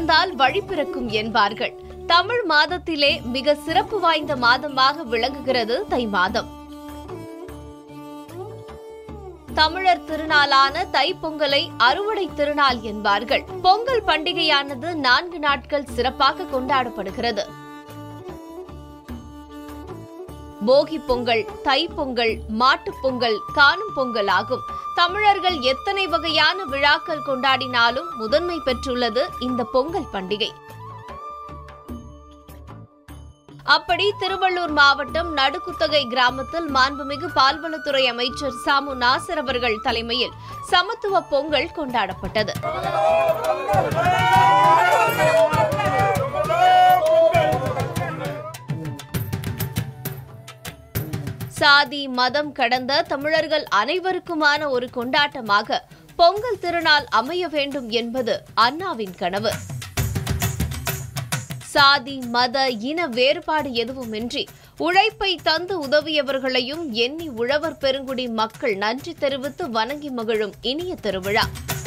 பிறந்தால் வழி பிறக்கும் என்பார்கள் தமிழ் மாதத்திலே மிக சிறப்பு வாய்ந்த மாதமாக விளங்குகிறது தை மாதம் தமிழர் திருநாளான தைப்பொங்கலை அறுவடை திருநாள் என்பார்கள் பொங்கல் பண்டிகையானது நான்கு நாட்கள் சிறப்பாக கொண்டாடப்படுகிறது போகி பொங்கல் தைப்பொங்கல் மாட்டுப் பொங்கல் காணும் பொங்கல் ஆகும் தமிழர்கள் எத்தனை வகையான விழாக்கள் கொண்டாடினாலும் முதன்மை பெற்றுள்ளது இந்த பொங்கல் பண்டிகை அப்படி திருவள்ளூர் மாவட்டம் நடுக்குத்தகை கிராமத்தில் மாண்புமிகு பால்வளத்துறை அமைச்சர் சாமு நாசர் அவர்கள் தலைமையில் சமத்துவ பொங்கல் கொண்டாடப்பட்டது சாதி மதம் கடந்த தமிழர்கள் அனைவருக்குமான ஒரு கொண்டாட்டமாக பொங்கல் திருநாள் அமைய வேண்டும் என்பது அண்ணாவின் கனவு சாதி மத இன வேறுபாடு எதுவுமின்றி உழைப்பை தந்து உதவியவர்களையும் எண்ணி உழவர் பெருங்குடி மக்கள் நன்றி தெரிவித்து வணங்கி மகிழும் இனிய திருவிழா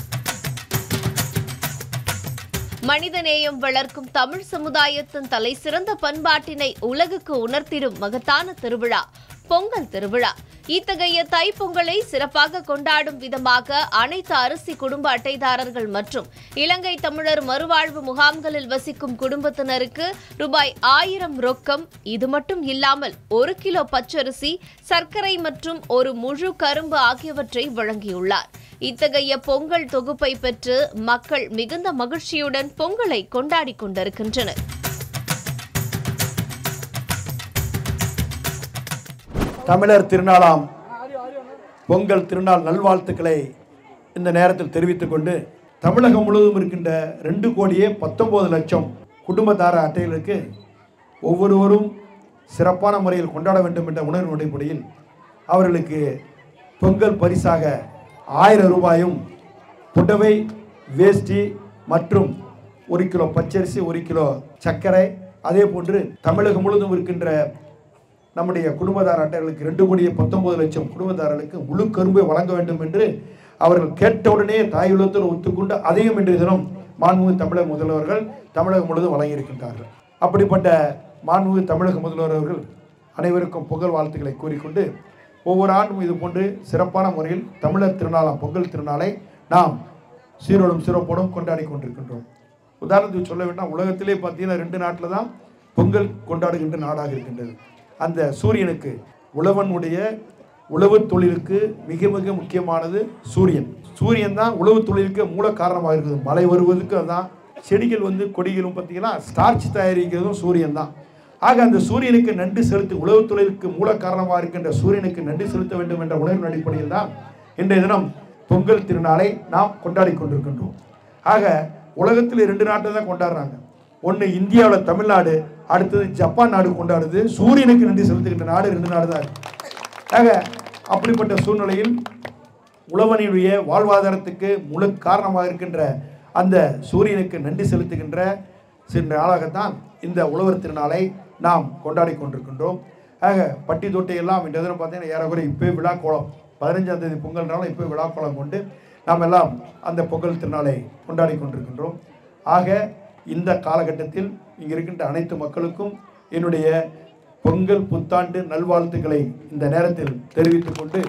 மனிதநேயம் வளர்க்கும் தமிழ் சமுதாயத்தின் தலைசிறந்த பண்பாட்டினை உலகுக்கு உணர்த்திடும் மகத்தான திருவிழா பொங்கல் திருவிழா இத்தகைய தைப்பொங்கலை சிறப்பாக கொண்டாடும் விதமாக அனைத்து அரிசி குடும்ப அட்டைதாரர்கள் மற்றும் இலங்கை தமிழர் மறுவாழ்வு முகாம்களில் வசிக்கும் குடும்பத்தினருக்கு ரூபாய் ஆயிரம் ரொக்கம் இது மட்டும் இல்லாமல் ஒரு கிலோ பச்சரிசி சர்க்கரை மற்றும் ஒரு முழு கரும்பு ஆகியவற்றை வழங்கியுள்ளார் இத்தகைய பொங்கல் தொகுப்பை பெற்று மக்கள் மிகுந்த மகிழ்ச்சியுடன் பொங்கலை கொண்டாடிக் கொண்டிருக்கின்றனர் தமிழர் திருநாளாம் பொங்கல் திருநாள் நல்வாழ்த்துக்களை இந்த நேரத்தில் தெரிவித்துக் கொண்டு தமிழகம் முழுவதும் இருக்கின்ற ரெண்டு கோடியே பத்தொன்பது லட்சம் குடும்பத்தார அட்டைகளுக்கு ஒவ்வொருவரும் சிறப்பான முறையில் கொண்டாட வேண்டும் என்ற உணர்வு அடிப்படையில் அவர்களுக்கு பொங்கல் பரிசாக ஆயிரம் ரூபாயும் புடவை வேஷ்டி மற்றும் ஒரு கிலோ பச்சரிசி ஒரு கிலோ சர்க்கரை அதே போன்று தமிழகம் முழுவதும் இருக்கின்ற நம்முடைய குடும்பதார அட்டைகளுக்கு ரெண்டு கோடியே பத்தொன்பது லட்சம் குடும்பதாரர்களுக்கு முழு கரும்பை வழங்க வேண்டும் என்று அவர்கள் கேட்டவுடனே தாயுள்ளத்தில் ஒத்துக்கொண்டு அதையும் இன்றைய தினம் மாண்புமிகு தமிழக முதல்வர்கள் தமிழகம் முழுவதும் வழங்கியிருக்கின்றார்கள் அப்படிப்பட்ட மாண்புமிகு தமிழக முதல்வர் அவர்கள் அனைவருக்கும் பொங்கல் வாழ்த்துக்களை கூறிக்கொண்டு ஒவ்வொரு ஆண்டும் இது போன்று சிறப்பான முறையில் தமிழர் திருநாளாம் பொங்கல் திருநாளை நாம் சீரோடும் சிறப்போடும் கொண்டாடி கொண்டிருக்கின்றோம் உதாரணத்துக்கு சொல்ல வேண்டாம் உலகத்திலே பார்த்தீங்கன்னா ரெண்டு நாட்டில் தான் பொங்கல் கொண்டாடுகின்ற நாடாக இருக்கின்றது அந்த சூரியனுக்கு உழவனுடைய உழவு தொழிலுக்கு மிக மிக முக்கியமானது சூரியன் சூரியன் தான் உழவு தொழிலுக்கு மூல காரணமாக இருக்குது மழை வருவதுக்கு அதுதான் செடிகள் வந்து கொடிகளும் பார்த்தீங்கன்னா ஸ்டார்ச் தயாரிக்கிறதும் சூரியன் தான் ஆக அந்த சூரியனுக்கு நன்றி செலுத்தி உழவு தொழிலுக்கு மூல காரணமாக இருக்கின்ற சூரியனுக்கு நன்றி செலுத்த வேண்டும் என்ற உணர்வின் அடிப்படையில் தான் இன்றைய தினம் பொங்கல் திருநாளை நாம் கொண்டாடி கொண்டிருக்கின்றோம் ஆக உலகத்தில் ரெண்டு நாட்டை தான் கொண்டாடுறாங்க ஒன்று இந்தியாவில் தமிழ்நாடு அடுத்தது ஜப்பான் நாடு கொண்டாடுது சூரியனுக்கு நன்றி செலுத்துகின்ற நாடு ரெண்டு நாடு தான் இருக்கு. ஆக அப்படிப்பட்ட சூழ்நிலையில் உழவனுடைய வாழ்வாதாரத்துக்கு முழு காரணமாக இருக்கின்ற அந்த சூரியனுக்கு நன்றி செலுத்துகின்ற சில நாளாகத்தான் இந்த உழவர் திருநாளை நாம் கொண்டாடி கொண்டிருக்கின்றோம் ஆக பட்டி தொட்டையெல்லாம் இன்றைய தினம் பார்த்தீங்கன்னா ஏறக்குறைய இப்போ விழா கோலம் பதினஞ்சாம் தேதி பொங்கல்னாலும் இப்போ விழா கோலம் கொண்டு நாம் எல்லாம் அந்த பொங்கல் திருநாளை கொண்டாடி கொண்டிருக்கின்றோம் ஆக இந்த காலகட்டத்தில் இங்கே இருக்கின்ற அனைத்து மக்களுக்கும் என்னுடைய பொங்கல் புத்தாண்டு நல்வாழ்த்துக்களை இந்த நேரத்தில் தெரிவித்துக் கொண்டு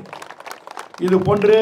இது போன்று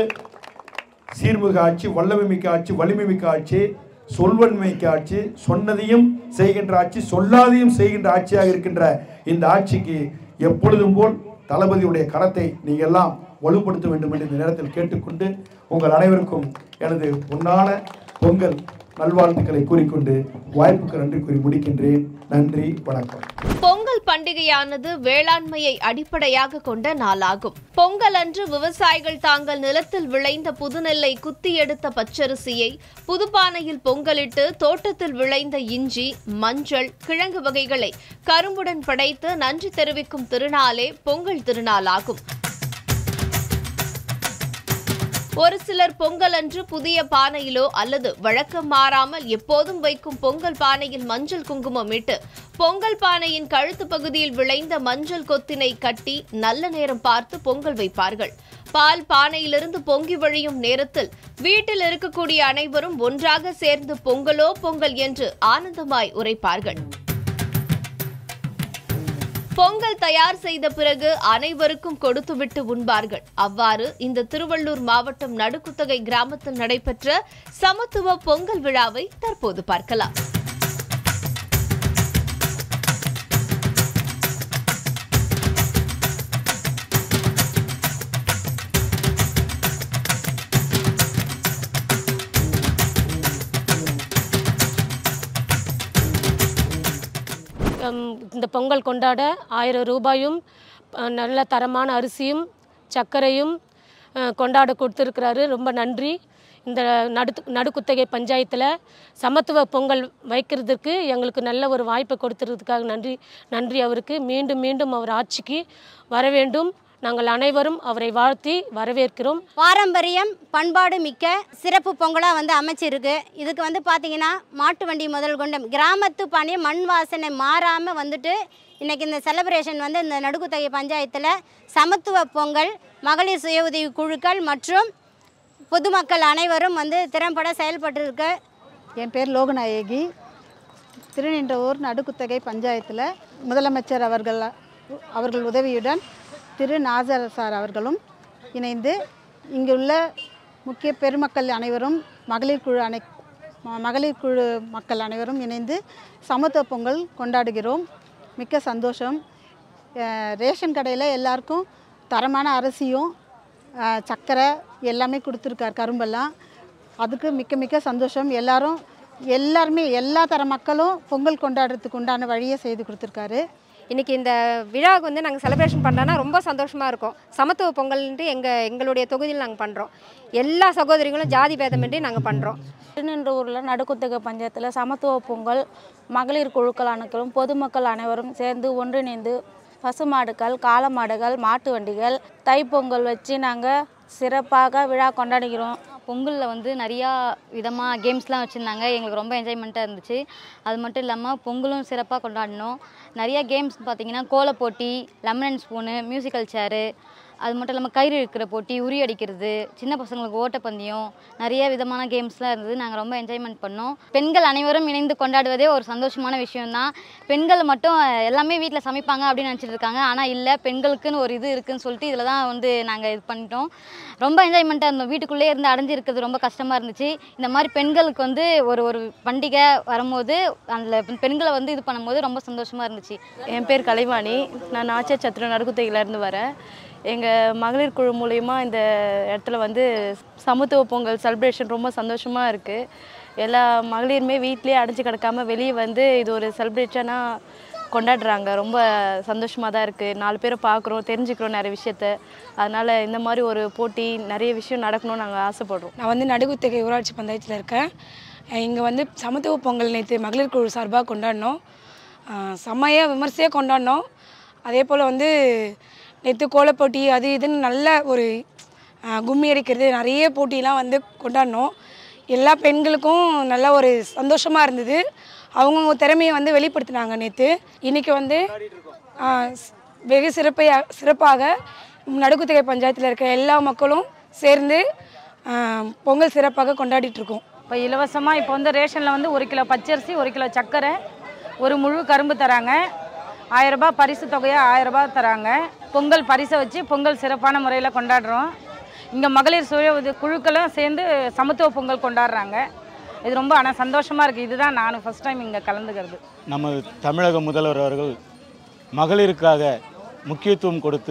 சீர்மிகு ஆட்சி வல்லமை மிக்க ஆட்சி வலிமை மிக்க ஆட்சி சொல்வன்மைக்கு ஆட்சி சொன்னதையும் செய்கின்ற ஆட்சி சொல்லாதையும் செய்கின்ற ஆட்சியாக இருக்கின்ற இந்த ஆட்சிக்கு எப்பொழுதும் போல் தளபதியுடைய கரத்தை நீங்கள் எல்லாம் வலுப்படுத்த வேண்டும் என்று இந்த நேரத்தில் கேட்டுக்கொண்டு உங்கள் அனைவருக்கும் எனது பொன்னான பொங்கல் நல்வாழ்த்துக்களை கூறிக்கொண்டு வாய்ப்புக்கு நன்றி கூறி முடிக்கின்றேன் நன்றி வணக்கம் பொங்கல் பண்டிகையானது வேளாண்மையை அடிப்படையாக கொண்ட நாளாகும் பொங்கல் அன்று விவசாயிகள் தாங்கள் நிலத்தில் விளைந்த புதுநெல்லை குத்தி எடுத்த பச்சரிசியை புதுப்பானையில் பொங்கலிட்டு தோட்டத்தில் விளைந்த இஞ்சி மஞ்சள் கிழங்கு வகைகளை கரும்புடன் படைத்து நன்றி தெரிவிக்கும் திருநாளே பொங்கல் திருநாளாகும் ஒரு சிலர் பொங்கல் அன்று புதிய பானையிலோ அல்லது வழக்கம் மாறாமல் எப்போதும் வைக்கும் பொங்கல் பானையில் மஞ்சள் குங்குமம் இட்டு பொங்கல் பானையின் கழுத்து பகுதியில் விளைந்த மஞ்சள் கொத்தினை கட்டி நல்ல நேரம் பார்த்து பொங்கல் வைப்பார்கள் பால் பானையிலிருந்து பொங்கி வழியும் நேரத்தில் வீட்டில் இருக்கக்கூடிய அனைவரும் ஒன்றாக சேர்ந்து பொங்கலோ பொங்கல் என்று ஆனந்தமாய் உரைப்பார்கள் பொங்கல் தயார் செய்த பிறகு அனைவருக்கும் கொடுத்துவிட்டு உண்பார்கள் அவ்வாறு இந்த திருவள்ளூர் மாவட்டம் நடுக்குத்தகை கிராமத்தில் நடைபெற்ற சமத்துவ பொங்கல் விழாவை தற்போது பார்க்கலாம் ஹம், இந்த பொங்கல் கொண்டாட ஆயிரம் ரூபாயும் அஹ், நல்ல தரமான அரிசியும் சர்க்கரையும் அஹ், கொண்டாட கொடுத்துருக்கிறாரு ரொம்ப நன்றி இந்த நடு நடுக்குத்தகை பஞ்சாயத்தில் சமத்துவ பொங்கல் வைக்கிறதுக்கு எங்களுக்கு நல்ல ஒரு வாய்ப்பை கொடுத்துறதுக்காக நன்றி நன்றி அவருக்கு மீண்டும் மீண்டும் அவர் ஆட்சிக்கு வர வேண்டும் நாங்கள் அனைவரும் அவரை வாழ்த்தி வரவேற்கிறோம் பாரம்பரியம் பண்பாடு மிக்க சிறப்பு பொங்கலாக வந்து அமைச்சிருக்கு இதுக்கு வந்து பார்த்தீங்கன்னா மாட்டு வண்டி முதல் கொண்டு கிராமத்து பாணிய மண் வாசனை மாறாமல் வந்துட்டு இன்றைக்கி இந்த செலிப்ரேஷன் வந்து இந்த நடுக்குத்தகை பஞ்சாயத்தில் சமத்துவ பொங்கல் மகளிர் சுய உதவி குழுக்கள் மற்றும் பொதுமக்கள் அனைவரும் வந்து திறம்பட செயல்பட்டிருக்கு என் பேர் லோகநாயகி திருநின்றவூர் நடுக்குத்தகை பஞ்சாயத்தில் முதலமைச்சர் அவர்கள் அவர்கள் உதவியுடன் திரு நாசர் சார் அவர்களும் இணைந்து இங்குள்ள முக்கிய பெருமக்கள் அனைவரும் மகளிர் குழு அனை ம- மகளிர் குழு மக்கள் அனைவரும் இணைந்து சமத்துவ பொங்கல் கொண்டாடுகிறோம் மிக்க சந்தோஷம் அஹ் ரேஷன் கடையில் எல்லாருக்கும் தரமான அரிசியும் அஹ் சர்க்கரை எல்லாமே கொடுத்துருக்கார் கரும்பெல்லாம் அதுக்கு மிக்க மிக்க சந்தோஷம் எல்லாரும் எல்லாருமே எல்லா தர மக்களும் பொங்கல் கொண்டாடுறதுக்கு உண்டான வழியை செய்து கொடுத்துருக்காரு இன்றைக்கி இந்த விழாவுக்கு வந்து நாங்கள் செலிப்ரேஷன் பண்ணோன்னா ரொம்ப சந்தோஷமாக இருக்கும் சமத்துவ பொங்கல்ன்ட்டு எங்கள் எங்களுடைய தொகுதியில் நாங்கள் பண்ணுறோம் எல்லா சகோதரிகளும் ஜாதி பேதமின்றி நாங்கள் பண்ணுறோம் திருநின்றவூரில் நடுக்குத்தகை பஞ்சாயத்தில் சமத்துவ பொங்கல் மகளிர் குழுக்கள் அனைவரும் பொதுமக்கள் அனைவரும் சேர்ந்து ஒன்றிணைந்து பசுமாடுகள் காளமாடுகள் மாட்டு வண்டிகள் தைப்பொங்கல் வச்சு நாங்கள் சிறப்பாக விழா கொண்டாடுகிறோம் பொங்கலில் வந்து நிறையா விதமாக கேம்ஸ்லாம் வச்சுருந்தாங்க எங்களுக்கு ரொம்ப என்ஜாய்மெண்ட்டாக இருந்துச்சு அது மட்டும் இல்லாமல் பொங்கலும் சிறப்பாக கொண்டாடினோம் நிறையா கேம்ஸ் பார்த்தீங்கன்னா கோலப் போட்டி lemon and spoon musical chair அது மட்டும் இல்லாமல் கயிறு இழுக்கிற போட்டி உரி அடிக்கிறது சின்ன பசங்களுக்கு ஓட்டப்பந்தயம் நிறைய விதமான கேம்ஸ்லாம் இருந்தது நாங்கள் ரொம்ப என்ஜாய்மெண்ட் பண்ணோம் பெண்கள் அனைவரும் இணைந்து கொண்டாடுவதே ஒரு சந்தோஷமான விஷயம்தான் பெண்கள் மட்டும் எல்லாமே வீட்டில் சமைப்பாங்க அப்படின்னு நினச்சிட்டு இருக்காங்க ஆனால் இல்லை பெண்களுக்குன்னு ஒரு இது இருக்குன்னு சொல்லிட்டு இதில் தான் வந்து நாங்கள் இது பண்ணிட்டோம் ரொம்ப என்ஜாய்மெண்ட்டாக இருந்தோம் வீட்டுக்குள்ளே இருந்து அடைஞ்சு இருக்கிறது ரொம்ப கஷ்டமாக இருந்துச்சு இந்த மாதிரி பெண்களுக்கு வந்து ஒரு ஒரு பண்டிகை வரும்போது அதில் பெண்களை வந்து இது பண்ணும்போது ரொம்ப சந்தோஷமாக இருந்துச்சு என் பேர் கலைவாணி நான் நாச்சியார் சத்திரம் நடுக்குத்தகையிலேருந்து வரேன் எங்கள் மகளிர் குழு மூலயமா இந்த இடத்துல வந்து சமத்துவ பொங்கல் செலிப்ரேஷன் ரொம்ப சந்தோஷமாக இருக்குது எல்லா மகளிருமே வீட்டிலேயே அடைஞ்சு கிடக்காம வெளியே வந்து இது ஒரு செலிப்ரேஷனாக கொண்டாடுறாங்க ரொம்ப சந்தோஷமாக தான் இருக்குது நாலு பேரை பார்க்குறோம் தெரிஞ்சுக்கிறோம் நிறைய விஷயத்த அதனால் இந்த மாதிரி ஒரு போட்டி நிறைய விஷயம் நடக்கணும்னு நாங்கள் ஆசைப்படுறோம் நான் வந்து நடுகுத்தகை ஊராட்சி பஞ்சாயத்தில் இருக்கேன் இங்கே வந்து சமத்துவ பொங்கல் நேற்று மகளிர் குழு சார்பாக கொண்டாடினோம் செம்மையாக விமர்சையாக கொண்டாடினோம் அதே போல் வந்து நேற்று கோலப்போட்டி அது இதுன்னு நல்ல ஒரு ஆஹ், கும்மி அடிக்கிறது நிறைய போட்டிலாம் வந்து கொண்டாடினோம் எல்லா பெண்களுக்கும் நல்ல ஒரு சந்தோஷமாக இருந்தது அவங்கவுங்க திறமையை வந்து வெளிப்படுத்தினாங்க நேற்று இன்றைக்கி வந்து ஆஹ், ஸ்- வெகு சிறப்பையாக சிறப்பாக நடுக்குத்தகை பஞ்சாயத்தில் இருக்க எல்லா மக்களும் சேர்ந்து ஆஹ், பொங்கல் சிறப்பாக கொண்டாடிட்டு இருக்கோம் இப்போ இலவசமாக இப்போ வந்து ரேஷனில் வந்து ஒரு கிலோ பச்சரிசி ஒரு கிலோ சர்க்கரை ஒரு முழு கரும்பு தராங்க ஆயரரூபா பரிசு தொகையாக ஆயரரூபா தராங்க பொங்கல் பரிசை வச்சு பொங்கல் சிறப்பான முறையில் கொண்டாடுறோம் இங்கே மகளிர் சுய உதவி குழுக்களும் சேர்ந்து சமத்துவ பொங்கல் கொண்டாடுறாங்க இது ரொம்ப ஆனால் சந்தோஷமாக இருக்குது இதுதான் நான் ஃபஸ்ட் டைம் இங்கே கலந்துக்கிறது நம்ம தமிழக முதல்வர் அவர்கள் மகளிருக்காக முக்கியத்துவம் கொடுத்து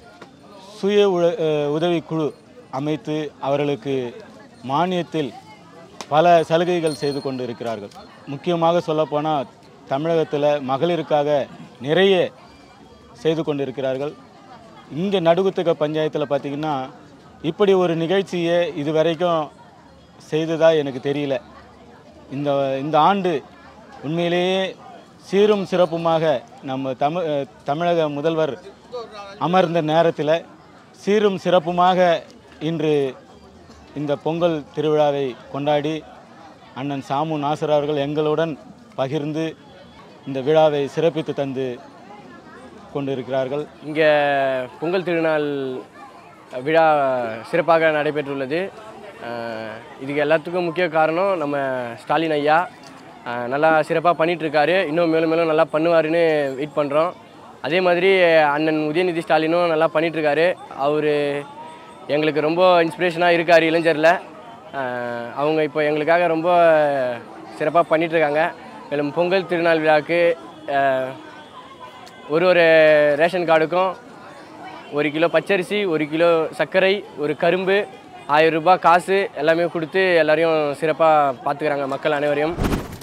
சுய உழ- அஹ் உதவிக்குழு அமைத்து அவர்களுக்கு மானியத்தில் பல சலுகைகள் செய்து கொண்டு இருக்கிறார்கள் முக்கியமாக சொல்லப்போனால் தமிழகத்தில் மகளிருக்காக நிறைய செய்து கொண்டிருக்கிறார்கள் இங்கே நடுகுத்தக பஞ்சாயத்தில் பார்த்திங்கன்னா இப்படி ஒரு நிகழ்ச்சியை இது வரைக்கும் செய்ததா எனக்கு தெரியல இந்த இந்த ஆண்டு உண்மையிலேயே சீரும் சிறப்புமாக நம்ம தமிழ் தமிழக முதல்வர் அமர்ந்த நேரத்தில் சீரும் சிறப்புமாக இன்று இந்த பொங்கல் திருவிழாவை கொண்டாடி அண்ணன் சாமு நாசர் அவர்கள் எங்களுடன் பகிர்ந்து இந்த விழாவை சிறப்பித்து தந்து கொண்டிருக்கிறார்கள் இங்கே பொங்கல் திருநாள் விழா சிறப்பாக நடைபெற்றுள்ளது அஹ் இதுக்கு எல்லாத்துக்கும் முக்கிய காரணம் நம்ம ஸ்டாலின் ஐயா அஹ் நல்லா சிறப்பாக பண்ணிகிட்ருக்காரு இன்னும் மேலும் மேலும் நல்லா பண்ணுவாருன்னு வெயிட் பண்ணுறோம் அதே மாதிரி அண்ணன் உதயநிதி ஸ்டாலினும் நல்லா பண்ணிகிட்ருக்காரு அவர் எங்களுக்கு ரொம்ப இன்ஸ்பிரேஷனாக இருக்கார் இளைஞரில் அஹ் அவங்க இப்போ எங்களுக்காக ரொம்ப சிறப்பாக பண்ணிகிட்ருக்காங்க மேலும் பொங்கல் திருநாள் விழாவுக்கு அஹ் ஒரு ஒரு ரேஷன் கார்டுக்கும் ஒரு கிலோ பச்சரிசி ஒரு கிலோ சர்க்கரை ஒரு கரும்பு ஆயிரம் ரூபாய் காசு எல்லாமே கொடுத்து எல்லாரையும் சிறப்பாக பார்த்துக்கிறாங்க மக்கள் அனைவரையும்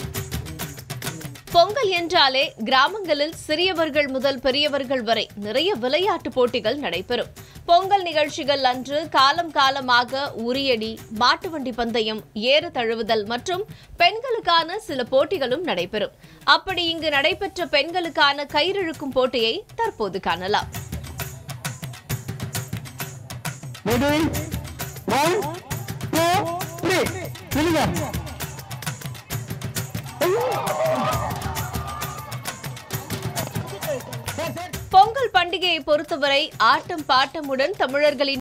பொங்கல் என்றாலே கிராமங்களில் சிறியவர்கள் முதல் பெரியவர்கள் வரை நிறைய விளையாட்டு போட்டிகள் நடைபெறும் பொங்கல் நிகழ்ச்சிகள் அன்று காலம் காலமாக உரியடி மாட்டு வண்டி பந்தயம் ஏறு தழுவுதல் மற்றும் பெண்களுக்கான சில போட்டிகளும் நடைபெறும் அப்படி இங்கு நடைபெற்ற பெண்களுக்கான கயிறிழுக்கும் போட்டியை தற்போது காணலாம் பொங்கல் பண்டிகையை பொறுத்தவரை ஆட்டம் பாட்டமுடன் தமிழர்களின்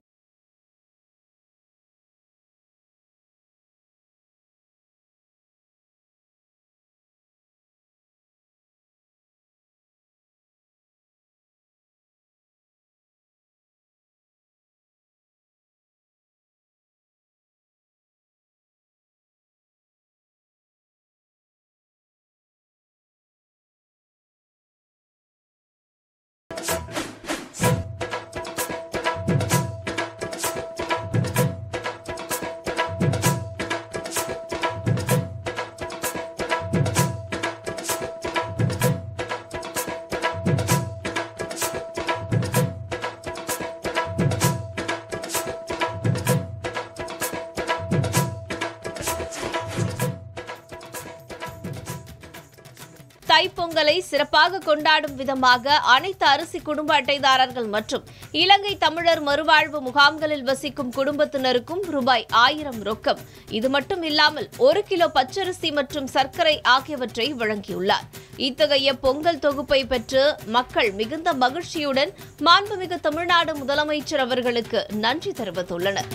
தைப்பொங்கலை சிறப்பாக கொண்டாடும் விதமாக அனைத்து அரிசி குடும்ப அட்டைதாரர்கள் மற்றும் இலங்கை தமிழர் மறுவாழ்வு முகாம்களில் வசிக்கும் குடும்பத்தினருக்கும் ரூபாய் ஆயிரம் ரொக்கம் இது மட்டும் இல்லாமல் ஒரு கிலோ பச்சரிசி மற்றும் சர்க்கரை ஆகியவற்றை வழங்கியுள்ளார் இத்தகைய பொங்கல் தொகுப்பை பெற்று மக்கள் மிகுந்த மகிழ்ச்சியுடன் மாண்புமிகு தமிழ்நாடு முதலமைச்சர் அவர்களுக்கு நன்றி தெரிவித்துள்ளனர்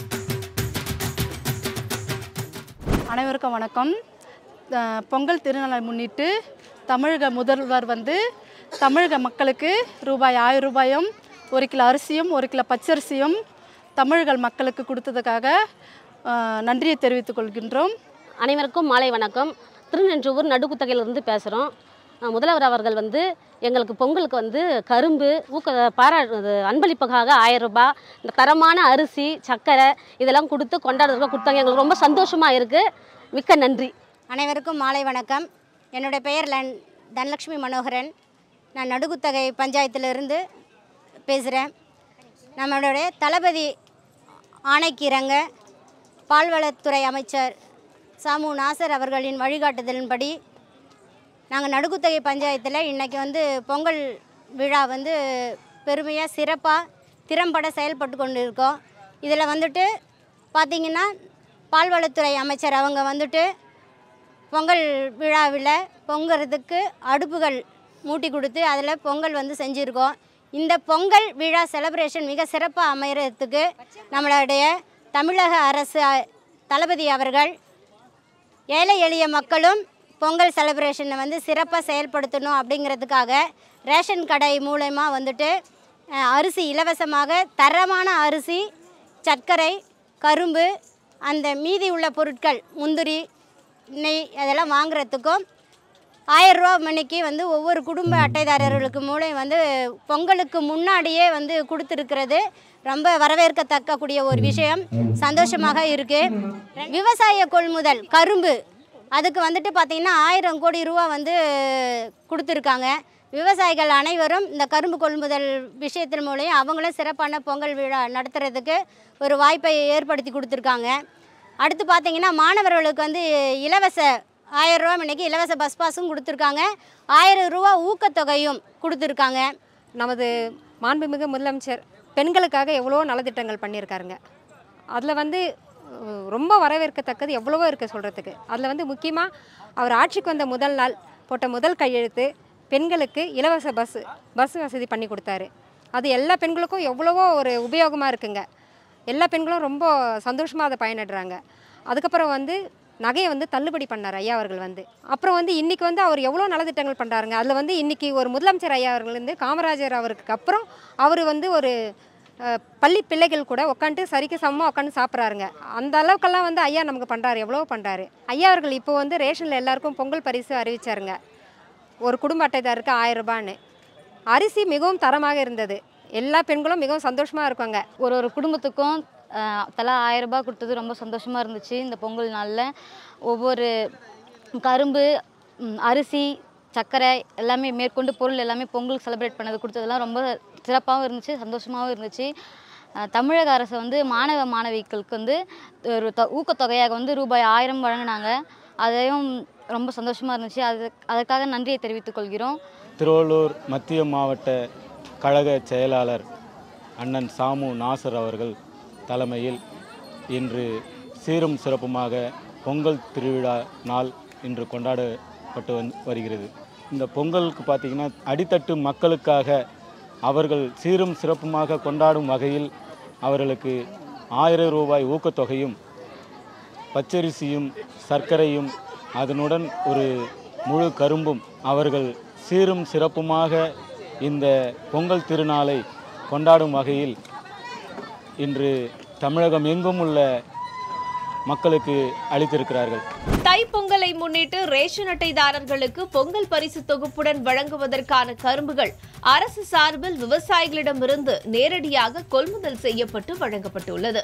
அனைவருக்கும் வணக்கம் அஹ் பொங்கல் திருநாளை முன்னிட்டு தமிழக முதல்வர் வந்து தமிழக மக்களுக்கு ரூபாய் ஆயிரம் ரூபாயும் ஒரு கிலோ அரிசியும் ஒரு கிலோ பச்சரிசியும் தமிழக மக்களுக்கு கொடுத்ததுக்காக அஹ், நன்றியை தெரிவித்துக் கொள்கின்றோம் அனைவருக்கும் மாலை வணக்கம் திருநென்றூர் நடுக்குத்தகையிலிருந்து பேசுகிறோம் முதல்வர் அவர்கள் வந்து எங்களுக்கு பொங்கலுக்கு வந்து கரும்பு ஊக்க பாரா இது அன்பளிப்புக்காக ஆயிரம் ரூபாய் இந்த தரமான அரிசி சர்க்கரை இதெல்லாம் கொடுத்து கொண்டாடுறதுக்கு கொடுத்தாங்க எங்களுக்கு ரொம்ப சந்தோஷமாக இருக்குது மிக்க நன்றி அனைவருக்கும் மாலை வணக்கம் என்னுடைய பெயர் லன் தனலட்சுமி மனோகரன் நான் நடுகுத்தகை பஞ்சாயத்திலிருந்து பேசுகிறேன் நம்மளுடைய தளபதி ஆணைக்கு இறங்க பால்வளத்துறை அமைச்சர் சாமு நாசர் அவர்களின் வழிகாட்டுதலின்படி நாங்கள் நடுகுத்தகை பஞ்சாயத்தில் இன்றைக்கி வந்து பொங்கல் விழா வந்து பெருமையாக சிறப்பாக திறம்பட செயல்பட்டு கொண்டு இருக்கோம் இதில் வந்துட்டு பார்த்திங்கன்னா பால்வளத்துறை அமைச்சர் அவங்க வந்துட்டு பொங்கல் விழாவில் பொங்குறதுக்கு அடுப்புகள் மூட்டி கொடுத்து அதில் பொங்கல் வந்து செஞ்சுருக்கோம் இந்த பொங்கல் விழா செலிப்ரேஷன் மிக சிறப்பாக அமையறதுக்கு நம்மளுடைய தமிழக அரசு அ- தளபதி அவர்கள் ஏழை எளிய மக்களும் பொங்கல் செலிப்ரேஷனை வந்து சிறப்பாக செயல்படுத்தணும் அப்படிங்கிறதுக்காக ரேஷன் கடை மூலயமா வந்துட்டு அஹ், அரிசி இலவசமாக தரமான அரிசி சர்க்கரை கரும்பு அந்த மீதி உள்ள பொருட்கள் முந்திரி நெய் அதெல்லாம் வாங்குறதுக்கும் ஆயிரம் ரூபா மணிக்கு வந்து ஒவ்வொரு குடும்ப அட்டைதாரர்களுக்கு மூலம் வந்து பொங்கலுக்கு முன்னாடியே வந்து கொடுத்துருக்கிறது ரொம்ப வரவேற்கத்தக்கக்கூடிய ஒரு விஷயம் சந்தோஷமாக இருக்குது விவசாய கொள்முதல் கரும்பு அதுக்கு வந்துட்டு பார்த்திங்கன்னா ஆயிரம் கோடி ரூபா வந்து கொடுத்துருக்காங்க விவசாயிகள் அனைவரும் இந்த கரும்பு கொள்முதல் விஷயத்தின் மூலம் அவங்களும் சிறப்பான பொங்கல் விழா நடத்துறதுக்கு ஒரு வாய்ப்பை ஏற்படுத்தி கொடுத்துருக்காங்க அடுத்து பார்த்தீங்கன்னா மாணவர்களுக்கு வந்து இலவச ஆயிரம் ரூபா இன்னைக்கு இலவச பஸ் பாஸும் கொடுத்துருக்காங்க ஆயிரம் ரூபா ஊக்கத்தொகையும் கொடுத்துருக்காங்க நமது மாண்புமிகு முதலமைச்சர் பெண்களுக்காக எவ்வளோ நலத்திட்டங்கள் பண்ணியிருக்காருங்க அதில் வந்து அஹ், ரொம்ப வரவேற்கத்தக்கது எவ்வளவோ இருக்குது சொல்கிறதுக்கு அதில் வந்து முக்கியமாக அவர் ஆட்சிக்கு வந்த முதல் நாள் போட்ட முதல் கையெழுத்து பெண்களுக்கு இலவச பஸ் பஸ் வசதி பண்ணி கொடுத்தாரு அது எல்லா பெண்களுக்கும் எவ்வளவோ ஒரு உபயோகமாக இருக்குங்க எல்லா பெண்களும் ரொம்ப சந்தோஷமாக அதை பயனிடுறாங்க அதுக்கப்புறம் வந்து நகையை வந்து தள்ளுபடி பண்ணார் ஐயா அவர்கள் வந்து அப்புறம் வந்து இன்றைக்கி வந்து அவர் எவ்வளோ நலத்திட்டங்கள் பண்ணுறாருங்க அதில் வந்து இன்றைக்கி ஒரு முதலமைச்சர் ஐயா அவர்கள் வந்து காமராஜர் அவருக்கு அப்புறம் அவர் வந்து ஒரு அஹ், பள்ளி பிள்ளைகள் கூட உட்காந்துட்டு சரிக்கு சமமாக உட்காந்து சாப்பிட்றாருங்க அந்த அளவுக்கெல்லாம் வந்து ஐயா நமக்கு பண்ணுறாரு எவ்வளோ பண்ணுறாரு ஐயா அவர்கள் இப்போ வந்து ரேஷனில் எல்லாருக்கும் பொங்கல் பரிசு அறிவிச்சாருங்க ஒரு குடும்ப அட்டைதாருக்கு ஆயிரம் ரூபான்னு அரிசி மிகவும் தரமாக இருந்தது எல்லா பெண்களும் மிகவும் சந்தோஷமாக இருக்காங்க ஒரு ஒரு குடும்பத்துக்கும் ஆஹ், தலா ஆயிரம் ரூபாய் கொடுத்தது ரொம்ப சந்தோஷமாக இருந்துச்சு இந்த பொங்கல் நாளில் ஒவ்வொரு கரும்பு ம், அரிசி சர்க்கரை எல்லாமே மேற்கொண்டு பொருள் எல்லாமே பொங்கல் செலிப்ரேட் பண்ணது கொடுத்ததெல்லாம் ரொம்ப சிறப்பாகவும் இருந்துச்சு சந்தோஷமாகவும் இருந்துச்சு ஆஹ், தமிழக அரசு வந்து மாணவ மாணவிகளுக்கு வந்து ஒரு தொ ஊக்கத்தொகையாக வந்து ரூபாய் ஆயிரம் வழங்கினாங்க அதையும் ரொம்ப சந்தோஷமாக இருந்துச்சு அது அதற்காக நன்றியை தெரிவித்துக் கொள்கிறோம் திருவள்ளூர் மத்திய மாவட்ட கழக செயலாளர் அண்ணன் சாமு நாசர் அவர்கள் தலைமையில் இன்று சீரும் சிறப்புமாக பொங்கல் திருவிழா நாள் இன்று கொண்டாடப்பட்டு வந்து வருகிறது இந்த பொங்கலுக்கு பார்த்திங்கன்னா அடித்தட்டு மக்களுக்காக அவர்கள் சீரும் சிறப்புமாக கொண்டாடும் வகையில் அவர்களுக்கு ஆயிரம் ரூபாய் ஊக்கத்தொகையும் பச்சரிசியும் சர்க்கரையும் அதனுடன் ஒரு முழு கரும்பும் அவர்கள் சீரும் சிறப்புமாக இந்த பொங்கல் திருநாளை கொண்டாடும் வகையில் இன்று தமிழகம் எங்கும் உள்ள மக்களுக்கு அளித்திருக்கிறார்கள் தைப்பொங்கலை முன்னிட்டு ரேஷன் அட்டைதாரர்களுக்கு பொங்கல் பரிசு தொகுப்புடன் வழங்குவதற்கான கரும்புகள் அரசு சார்பில் விவசாயிகளிடமிருந்து நேரடியாக கொள்முதல் செய்யப்பட்டு வழங்கப்பட்டுள்ளது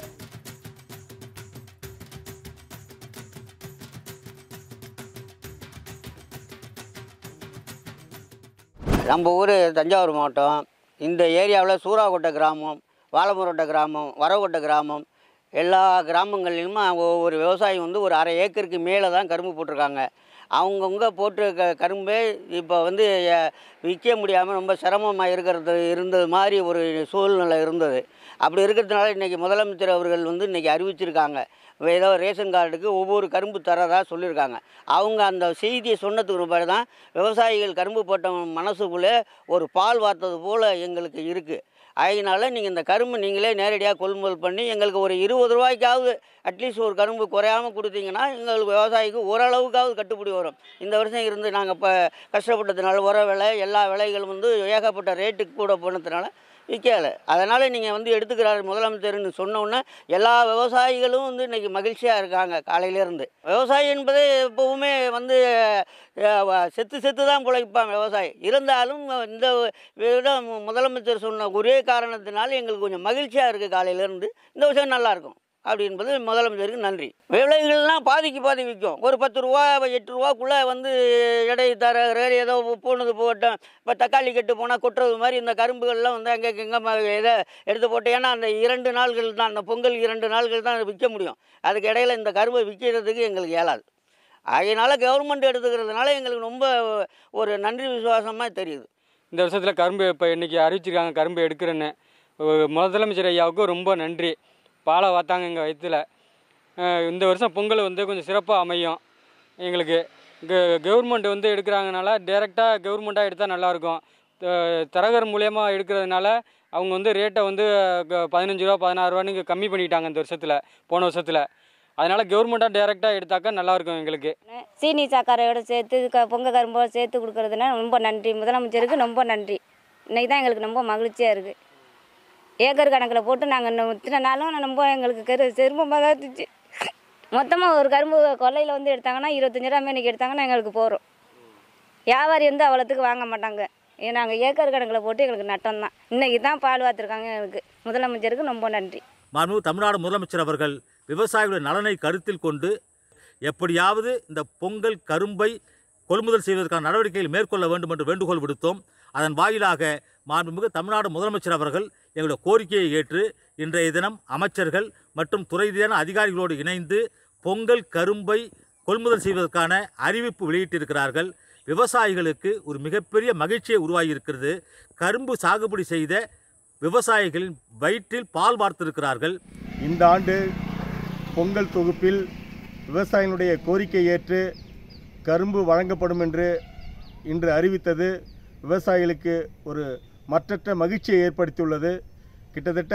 நம்ம ஊர் தஞ்சாவூர் மாவட்டம் இந்த ஏரியாவில் சூறாக்கோட்டை கிராமம் வாழமுரோட்டை கிராமம் வரகோட்டை கிராமம் எல்லா கிராமங்கள்லையுமே ஒவ்வொரு விவசாயி வந்து ஒரு அரை ஏக்கருக்கு மேலே தான் கரும்பு போட்டிருக்காங்க அவங்கவுங்க போட்டு க கரும்பே இப்போ வந்து அஹ், விற்க முடியாமல் ரொம்ப சிரமமாக இருக்கிறது இருந்தது மாதிரி ஒரு சூழ்நிலை இருந்தது அப்படி இருக்கிறதுனால இன்றைக்கி முதலமைச்சர் அவர்கள் வந்து இன்றைக்கி அறிவிச்சிருக்காங்க ஏதோ ரேஷன் கார்டுக்கு ஒவ்வொரு கரும்பு தரதா சொல்லியிருக்காங்க அவங்க அந்த செய்தியை சொன்னதுக்கு பிறகு தான் விவசாயிகள் கரும்பு போட்ட மனசுக்குள்ளே ஒரு பால் வார்த்தது போல் எங்களுக்கு இருக்குது அதனால் நீங்கள் இந்த கரும்பு நீங்களே நேரடியாக கொள்முதல் பண்ணி எங்களுக்கு ஒரு இருபது ரூபாய்க்காவது அட்லீஸ்ட் ஒரு கரும்பு குறையாமல் கொடுத்தீங்கன்னா எங்களுக்கு விவசாயிக்கு ஓரளவுக்காவது கட்டுப்படி வரும் இந்த வருஷம் இருந்து நாங்கள் இப்போ கஷ்டப்பட்டதுனால உர விலை எல்லா விலைகளும் வந்து ஏகப்பட்ட ரேட்டுக்கு கூட போனதுனால விற்கலை அதனால் நீங்கள் வந்து எடுத்துக்கிறாரு முதலமைச்சர்னு சொன்ன உடனே எல்லா விவசாயிகளும் வந்து இன்றைக்கி மகிழ்ச்சியாக இருக்காங்க காலையிலேருந்து விவசாயி என்பது எப்போவுமே வந்து அஹ், வ- செத்து செத்து தான் பிழைப்பான் விவசாயி இருந்தாலும் இந்த விட மு- முதலமைச்சர் சொன்ன ஒரே காரணத்தினால எங்களுக்கு கொஞ்சம் மகிழ்ச்சியாக இருக்குது காலையிலேருந்து இந்த விஷயம் நல்லாயிருக்கும் அப்படி என்பது முதலமைச்சருக்கு நன்றி விலைகள்லாம் பாதிக்கு பாதி விற்கும் ஒரு பத்து ரூபா எட்டு ரூபாக்குள்ளே வந்து எடை தர ஏதோ போனது போட்டோம் இப்போ தக்காளி கெட்டு போனால் கொட்டுறது மாதிரி இந்த கரும்புகள்லாம் வந்து அங்கே இங்கே இதை எடுத்து போட்டு ஏன்னா அந்த இரண்டு நாள்கள் தான் அந்த பொங்கல் இரண்டு நாள்கள் தான் அதை விற்க முடியும் அதுக்கு இடையில இந்த கரும்பை விற்கிறதுக்கு எங்களுக்கு இயலாது அதனால் கவர்மெண்ட் எடுத்துக்கிறதுனால எங்களுக்கு ரொம்ப ஒரு நன்றி விசுவாசமாக தெரியுது இந்த வருஷத்தில் கரும்பு இப்போ இன்றைக்கி அறிவிச்சிருக்காங்க கரும்பு எடுக்கிறேன்னு ஒரு முதலமைச்சர் ஐயாவுக்கு ரொம்ப நன்றி பாலை வாத்தாங்க எங்கள் வயிற்றில் இந்த வருஷம் பொங்கல் வந்து கொஞ்சம் சிறப்பாக அமையும் எங்களுக்கு கவர்மெண்ட் வந்து எடுக்கிறாங்கனால டேரெக்டாக கவர்மெண்ட்டாக எடுத்தால் நல்லாயிருக்கும் த- தரகர் மூலயமா எடுக்கிறதுனால அவங்க வந்து ரேட்டை வந்து க- பதினஞ்சு ரூபா பதினாறு ரூபான்னு கம்மி பண்ணிட்டாங்க இந்த வருஷத்தில் போன வருஷத்தில் அதனால் கவர்மெண்ட்டாக டேரெக்டாக எடுத்தாக்கா நல்லாயிருக்கும் எங்களுக்கு சீனி சர்க்கரையோட சேர்த்து க பொங்க கரும்போடு சேர்த்து கொடுக்குறதுனா ரொம்ப நன்றி முதலமைச்சருக்கு ரொம்ப நன்றி இன்னைக்கு தான் எங்களுக்கு ரொம்ப மகிழ்ச்சியாக இருக்குது ஏக்கர் கணக்கில் போட்டு நாங்கள் இத்தனை நாளும் ரொம்ப எங்களுக்கு கரு சிரமமாக இருந்துச்சு மொத்தமாக ஒரு கரும்பு கொல்லையில் வந்து எடுத்தாங்கன்னா இருபத்தஞ்சி ரூபா மேனிக்கு எடுத்தாங்கன்னா எங்களுக்கு போகிறோம் வியாபாரி வந்து அவ்வளோத்துக்கு வாங்க மாட்டாங்க ஏ நாங்கள் ஏக்கர் கணக்கில் போட்டு எங்களுக்கு நட்டம் தான் இன்றைக்கி தான் பால் வாத்துருக்காங்க எங்களுக்கு முதலமைச்சருக்கு ரொம்ப நன்றி மாண்பு தமிழ்நாடு முதலமைச்சர் அவர்கள் விவசாயிகளுடைய நலனை கருத்தில் கொண்டு எப்படியாவது இந்த பொங்கல் கரும்பை கொள்முதல் செய்வதற்கான நடவடிக்கைகள் மேற்கொள்ள வேண்டும் என்று வேண்டுகோள் விடுத்தோம் அதன் வாயிலாக மாண்புமிகு தமிழ்நாடு முதலமைச்சர் அவர்கள் எங்களுடைய கோரிக்கையை ஏற்று இன்றைய தினம் அமைச்சர்கள் மற்றும் துறை ரீதியான அதிகாரிகளோடு இணைந்து பொங்கல் கரும்பை கொள்முதல் செய்வதற்கான அறிவிப்பு வெளியிட்டிருக்கிறார்கள் விவசாயிகளுக்கு ஒரு மிகப்பெரிய மகிழ்ச்சியை உருவாகியிருக்கிறது கரும்பு சாகுபடி செய்த விவசாயிகளின் வயிற்றில் பால் வார்த்திருக்கிறார்கள் இந்த ஆண்டு பொங்கல் தொகுப்பில் விவசாயினுடைய கோரிக்கை ஏற்று கரும்பு வழங்கப்படும் என்று இன்று அறிவித்தது விவசாயிகளுக்கு ஒரு மற்றற்ற மகிழ்ச்சியை ஏற்படுத்தியுள்ளது கிட்டத்தட்ட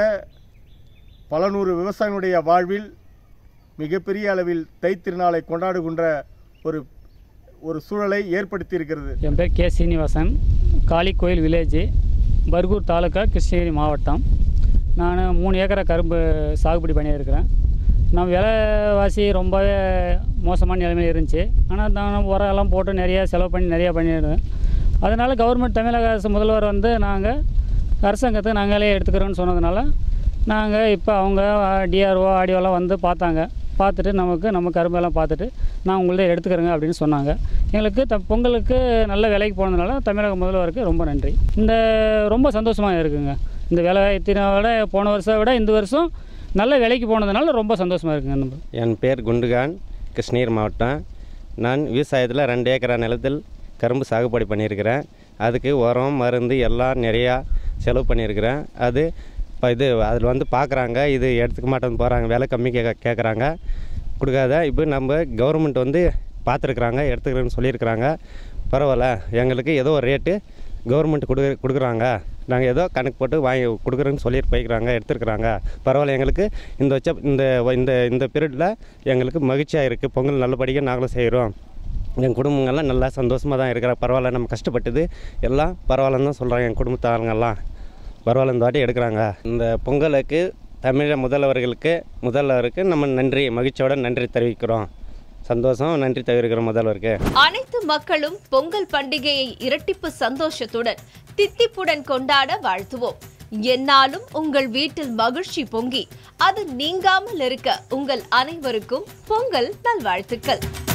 பல நூறு விவசாயிகளுடைய வாழ்வில் மிகப்பெரிய அளவில் தைத்திருநாளை கொண்டாடுகின்ற ஒரு ஒரு சூழலை ஏற்படுத்தியிருக்கிறது என் பேர் கே சீனிவாசன் காளிக்கோயில் வில்லேஜ் பர்கூர் தாலுக்கா கிருஷ்ணகிரி மாவட்டம் நான் மூணு ஏக்கரை கரும்பு சாகுபடி பண்ணியிருக்கிறேன் நான் விலைவாசி ரொம்பவே மோசமான நிலைமையில் இருந்துச்சு ஆனால் நான் உரம் எல்லாம் போட்டு நிறைய செலவு பண்ணி நிறையா பண்ணியிருந்தேன் அதனால் கவர்மெண்ட் தமிழக அரசு முதல்வர் வந்து நாங்கள் அரசாங்கத்தை நாங்களே எடுத்துக்கிறோன்னு சொன்னதுனால நாங்கள் இப்போ அவங்க டிஆர்ஓ ஆடியோலாம் வந்து பார்த்தாங்க பார்த்துட்டு நமக்கு நம்ம கரும்பெல்லாம் பார்த்துட்டு நான் உங்கள்ட்ட எடுத்துக்கிறேங்க அப்படின்னு சொன்னாங்க எங்களுக்கு த பொங்கலுக்கு நல்ல விலைக்கு போனதுனால தமிழக முதல்வருக்கு ரொம்ப நன்றி இந்த ரொம்ப சந்தோஷமாக இருக்குங்க இந்த விலைத்தினை விட போன வருஷத்தை விட இந்த வருஷம் நல்ல விலைக்கு போனதுனால ரொம்ப சந்தோஷமாக இருக்குங்க நம்ம என் பேர் குண்டுகான் கிருஷ்ணகிரி மாவட்டம் நான் விவசாயத்தில் ரெண்டு ஏக்கரா நிலத்தில் கரும்பு சாகுபடி பண்ணியிருக்கிறேன் அதுக்கு உரம் மருந்து எல்லாம் நிறையா செலவு பண்ணியிருக்கிறேன் அது இப்போ இது அதில் வந்து பார்க்குறாங்க இது எடுத்துக்க மாட்டேன்னு போகிறாங்க விலை கம்மி கேட்க கேட்குறாங்க கொடுக்காத இப்போ நம்ம கவர்மெண்ட் வந்து பார்த்துருக்குறாங்க எடுத்துக்கிறேன்னு சொல்லியிருக்கிறாங்க பரவாயில்ல எங்களுக்கு ஏதோ ஒரு ரேட்டு கவர்மெண்ட் கொடு கொடுக்குறாங்க நாங்கள் ஏதோ கணக்கு போட்டு வாங்கி கொடுக்குறேன்னு சொல்லிட்டு போய்க்கிறாங்க எடுத்துருக்குறாங்க பரவாயில்ல எங்களுக்கு இந்த வச்ச இந்த இந்த இந்த பீரியடில் எங்களுக்கு மகிழ்ச்சியாக இருக்குது பொங்கல் நல்லபடியாக நாங்களும் செய்கிறோம் என் குடும்பங்கள்லாம் நல்லா சந்தோஷமாக தான் இருக்கிற பரவாயில்ல நம்ம கஷ்டப்பட்டது எல்லாம் பரவாயில்லன்னு தான் சொல்கிறாங்க என் குடும்பத்தாளுங்கெல்லாம் பரவாயில்ல இந்த வாட்டி எடுக்கிறாங்க இந்த பொங்கலுக்கு தமிழக முதல்வர்களுக்கு முதல்வருக்கு நம்ம நன்றி மகிழ்ச்சியோட நன்றி தெரிவிக்கிறோம் சந்தோஷம் நன்றி தெரிவிக்கிறோம் முதல்வருக்கு அனைத்து மக்களும் பொங்கல் பண்டிகையை இரட்டிப்பு சந்தோஷத்துடன் தித்திப்புடன் கொண்டாட வாழ்த்துவோம் என்னாலும் உங்கள் வீட்டில் மகிழ்ச்சி பொங்கி அது நீங்காமல் இருக்க உங்கள் அனைவருக்கும் பொங்கல் நல்வாழ்த்துக்கள்